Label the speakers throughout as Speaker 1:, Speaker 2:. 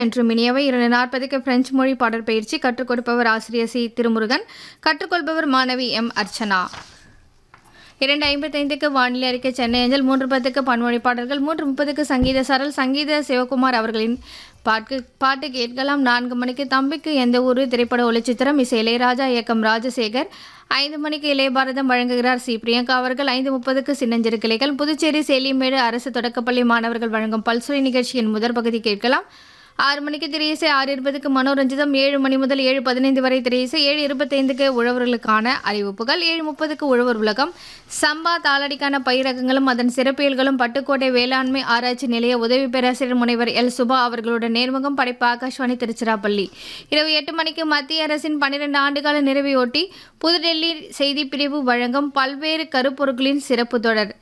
Speaker 1: என்று மினியவை இரண்டு நாற்பதுக்கு பிரெஞ்சு மொழி பாடல் பயிற்சி கற்றுக் கொடுப்பவர் ஆசிரியர் சி திருமுருகன் கற்றுக்கொள்பவர் மாணவி எம் அர்ச்சனா இரண்டு ஐம்பத்தைந்துக்கு வானிலை அறிக்கை சென்னை அஞ்சல் மூன்று பத்துக்கு பன்மொழி பாடல்கள் மூன்று முப்பதுக்கு சங்கீத சரல் சங்கீத சிவகுமார் அவர்களின் பாட்டு பாட்டு கேட்கலாம் நான்கு மணிக்கு தம்பிக்கு எந்த ஊரு திரைப்பட ஒளிச்சித்திரம் இசை இளையராஜா இயக்கம் ராஜசேகர் ஐந்து மணிக்கு இளைய பாரதம் வழங்குகிறார் சி பிரியங்கா அவர்கள் ஐந்து முப்பதுக்கு சின்னஞ்சிறு கிளைகள் புதுச்சேரி சேலிமேடு அரசு தொடக்கப்பள்ளி மாணவர்கள் வழங்கும் பல்சுவை நிகழ்ச்சியின் முதற் பகுதி கேட்கலாம் ஆறு மணிக்கு திரையிசை ஆறு இருபதுக்கு மனோரஞ்சிதம் ஏழு மணி முதல் ஏழு பதினைந்து வரை திரையிசை ஏழு இருபத்தைந்துக்கு உழவர்களுக்கான அறிவிப்புகள் ஏழு முப்பதுக்கு உழவர் உலகம் சம்பா தாளடிக்கான பயிரகங்களும் அதன் சிறப்பியல்களும் பட்டுக்கோட்டை வேளாண்மை ஆராய்ச்சி நிலைய உதவி பேராசிரியர் முனைவர் எல் சுபா அவர்களுடன் நேர்முகம் படைப்பு ஆகாஷ்வாணி திருச்சிராப்பள்ளி இரவு எட்டு மணிக்கு மத்திய அரசின் பன்னிரண்டு ஆண்டுகால நிறைவையொட்டி புதுடெல்லி செய்திப்பிரிவு வழங்கும் பல்வேறு கருப்பொருட்களின் சிறப்பு தொடர்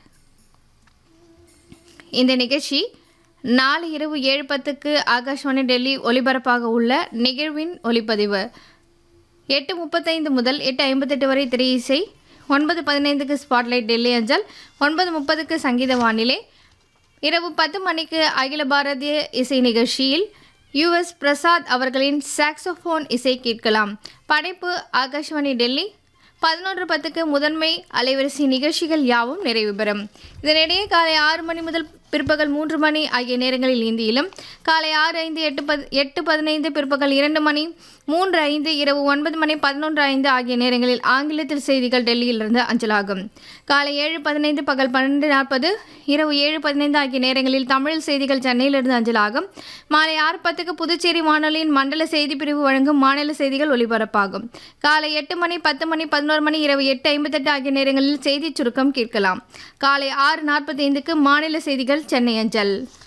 Speaker 1: இந்த நிகழ்ச்சி நாளை இரவு ஏழு பத்துக்கு ஆகாஷ்வாணி டெல்லி ஒலிபரப்பாக உள்ள நிகழ்வின் ஒலிப்பதிவு எட்டு முப்பத்தைந்து முதல் எட்டு ஐம்பத்தெட்டு வரை திரை இசை ஒன்பது பதினைந்துக்கு ஸ்பாட்லைட் டெல்லி அஞ்சல் ஒன்பது முப்பதுக்கு சங்கீத வானிலை இரவு பத்து மணிக்கு அகில பாரதிய இசை நிகழ்ச்சியில் யுஎஸ் பிரசாத் அவர்களின் சாக்ஸோஃபோன் இசை கேட்கலாம் படைப்பு ஆகாஷ்வாணி டெல்லி பதினொன்று பத்துக்கு முதன்மை அலைவரிசை நிகழ்ச்சிகள் யாவும் நிறைவு பெறும் இதனிடையே காலை ஆறு மணி முதல் பிற்பகல் மூன்று மணி ஆகிய நேரங்களில் இந்தியிலும் காலை ஆறு ஐந்து எட்டு பத் எட்டு பதினைந்து பிற்பகல் இரண்டு மணி மூன்று ஐந்து இரவு ஒன்பது மணி பதினொன்று ஐந்து ஆகிய நேரங்களில் ஆங்கிலத்தில் செய்திகள் டெல்லியிலிருந்து அஞ்சலாகும் காலை ஏழு பதினைந்து பகல் பன்னெண்டு நாற்பது இரவு ஏழு பதினைந்து ஆகிய நேரங்களில் தமிழ் செய்திகள் சென்னையிலிருந்து அஞ்சலாகும் மாலை ஆறு பத்துக்கு புதுச்சேரி வானொலியின் மண்டல செய்தி பிரிவு வழங்கும் மாநில செய்திகள் ஒலிபரப்பாகும் காலை எட்டு மணி பத்து மணி பதினோரு மணி இரவு எட்டு ஐம்பத்தெட்டு ஆகிய நேரங்களில் செய்திச் சுருக்கம் கேட்கலாம் காலை ஆறு நாற்பத்தைந்துக்கு மாநில செய்திகள் சென்னை அஞ்சல்